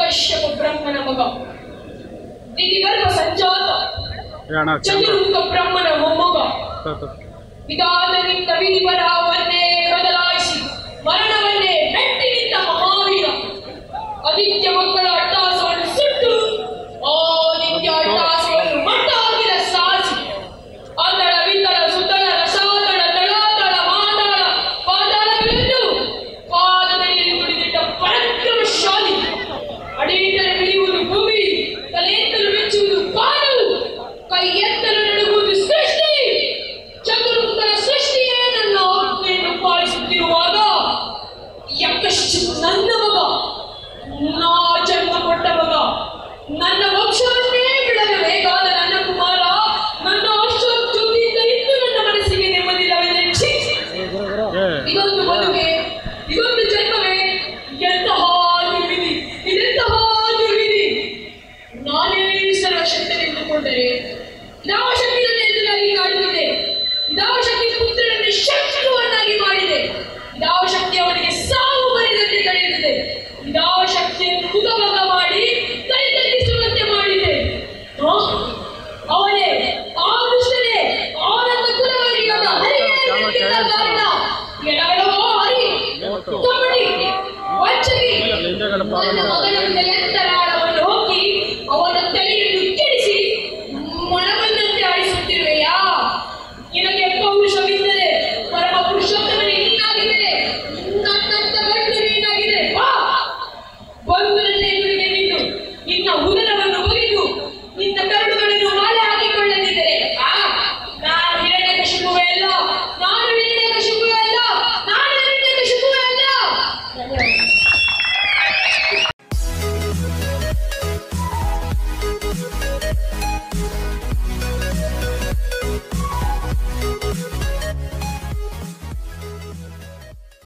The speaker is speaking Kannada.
ಕಶ್ಯಪ ಬ್ರಹ್ಮನ ಮಗ ದಿತಿಗರ್ಭ ಸಂಜಾತ ಅಣ್ಣ ಚಂದ್ರಮುಖ ಬ್ರಹ್ಮನ ಮೊಮ್ಮಗ ವಿಧಾನನಿಂದ ವಿಧಿವರವನ್ನೇ ಬದಲಾಯಿಸಿ ಮರಣವನ್ನೇ ಮೆಟ್ಟಿ ನಿಂತ ಮಹಾವೀರ ಆದಿತ್ಯ ಮಕ್ಕಳ ಅಟ್ಟಾಸವನ್ನು ಸುಟ್ಟು ಆದಿತ್ಯ ಅಟ್ಟಾಸವನ್ನು ಮಟ್ಟ ಹಾಕಿದ ಸಾಹಸಿ ಅಂದಳ ವಿಂದಳ ಸುತ್ತಳ ರಸಾತಳ ತಳಾತಳ ಮಾತಾಳ ಪಾತಾಳಗಳೆಂದು ಪಾದದಲ್ಲಿ ತುಳಿದಿಟ್ಟ ಪರಾಕ್ರಮಶಾಲಿ ಅಡಿಯಿಂದಲೇ ಬೆಳೆಯುವುದು ಭೂಮಿ ತಲೆಯಿಂದಲೂ ಮೆಚ್ಚುವುದು ಕಾಡು ಕೈ ಎತ್ತಲು ನಡುಗುವುದು ಸೃಷ್ಟಿ ಚತುರ್ಮುಖನ ಸೃಷ್ಟಿಯೇ ನನ್ನ ಆಜ್ಞೆಯನ್ನು ಪಾಲಿಸುತ್ತಿರುವಾಗ ಯಕಶ್ಚಿತ್ ನನ್ನ ಮಗ ನಾ ಜನ್ಮ ಕೊಟ್ಟ ಮಗ ನನ್ನ ವಂಶವನ್ನೇ ಬಿಡಬೇಕಾದ ನನ್ನ ಕುಮಾರ ನನ್ನ ಅಷ್ಟೊತ್ತಿಂದ ಇದ್ದು ನನ್ನ ಮನಸ್ಸಿಗೆ ನೆಮ್ಮದಿಲ್ಲವೆಂದರೆ ಛೀ! ಇದೊಂದು ಮದುವೆ ಇದೊಂದು ಜನ್ಮವೇ ಎಂತಹ ನಿರ್ವಿಧಿ ಇದೆಂತಹ ನಿರ್ವಿಧಿ ನಾನೇ ಸರ್ವಶಕ್ತ ನಿಂತುಕೊಂಡರೆ ಯಾವ ಶಕ್ತಿ ನನ್ನ ಎದುರಾಗಿ ಕಾಡುತ್ತಿದೆ ಯಾವ ಶಕ್ತಿ ಪುತ್ರನನ್ನು ಶತ್ರುವನ್ನಾಗಿ ಮಾಡಿದೆ ಯಾವ ಶಕ್ತಿ ಅವನಿಗೆ ಸಾವು ಬರಿದಂತೆ ತಡೆಯುತ್ತದೆ ಯಾವ ಶಕ್ತಿಯನ್ನು ಮುಖಭಂಗ ಮಾಡಿ ಕೈ ತಗ್ಗಿಸುವಂತೆ ಮಾಡಿದೆ ಆ? ಅವನೇ ಆ ದುಷ್ಟನೇ ಆ ನನ್ನ ಕುಲವರಿಯಾದ ಹರಿಯೇ ಇದಕ್ಕೆಲ್ಲ ಕಾರಣ ಎಡಗಡವೋ ಹರಿ ಕಬಡ್ಡಿ ವಂಚಕಿ ನನ್ನ